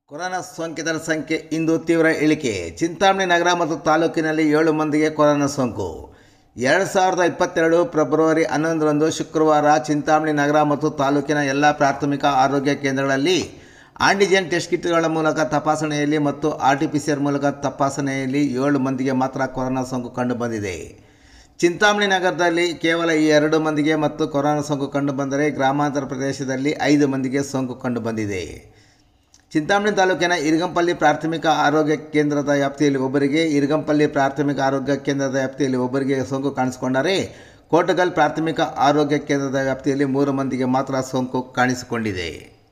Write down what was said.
corona ಸೋಂಕಿತರ ಸಂಖ್ಯೆ ಇಂದು ತೀವ್ರ ಇಳಿಕೆ ಚಿಂತಾಮಣಿ ನಗರ ಮತ್ತು ತಾಲೂಕಿನಲ್ಲಿ ಏಳು ಮಂದಿಗೆ ಕೊರೋನಾ ಸೋಂಕು ಎರಡು ಸಾವಿರದ ಇಪ್ಪತ್ತೆರಡು ಫೆಬ್ರವರಿ ಹನ್ನೊಂದರಂದು ಶುಕ್ರವಾರ ಚಿಂತಾಮಣಿ ನಗರ ಮತ್ತು ತಾಲೂಕಿನ ಎಲ್ಲ ಪ್ರಾಥಮಿಕ ಆರೋಗ್ಯ ಕೇಂದ್ರಗಳಲ್ಲಿ ಆಂಟಿಜೆನ್ ಟೆಸ್ಟ್ ಕಿಟ್ಗಳ ಮೂಲಕ ತಪಾಸಣೆಯಲ್ಲಿ ಮತ್ತು R T P C R ಮೂಲಕ ತಪಾಸಣೆಯಲ್ಲಿ ಏಳು ಮಂದಿಗೆ ಮಾತ್ರ ಕೊರೋನಾ ಸೋಂಕು ಕಂಡುಬಂದಿದೆ ಚಿಂತಾಮಣಿ ನಗರದಲ್ಲಿ ಕೇವಲ ಈ ಎರಡು ಮಂದಿಗೆ ಮತ್ತು ಕೊರೋನಾ ಸೋಂಕು ಕಂಡುಬಂದರೆ ಗ್ರಾಮಾಂತರ ಪ್ರದೇಶದಲ್ಲಿ ಐದು ಮಂದಿಗೆ ಸೋಂಕು ಕಂಡುಬಂದಿದೆ ಚಿಂತಾಮಣಿ ತಾಲೂಕಿನ ಇರಗಂಪಲ್ಲಿ ಪ್ರಾಥಮಿಕ ಆರೋಗ್ಯ ಕೇಂದ್ರದ ವ್ಯಾಪ್ತಿಯಲ್ಲಿ ಒಬ್ಬರಿಗೆ ಇರಗಂಪಲ್ಲಿ ಪ್ರಾಥಮಿಕ ಆರೋಗ್ಯ ಕೇಂದ್ರದ ವ್ಯಾಪ್ತಿಯಲ್ಲಿ ಒಬ್ಬರಿಗೆ ಸೋಂಕು ಕಾಣಿಸಿಕೊಂಡರೆ ಕೋಟಗಲ್ ಪ್ರಾಥಮಿಕ ಆರೋಗ್ಯ ಕೇಂದ್ರದ ವ್ಯಾಪ್ತಿಯಲ್ಲಿ ಮೂರು ಮಂದಿಗೆ ಮಾತ್ರ ಸೋಂಕು ಕಾಣಿಸಿಕೊಂಡಿದೆ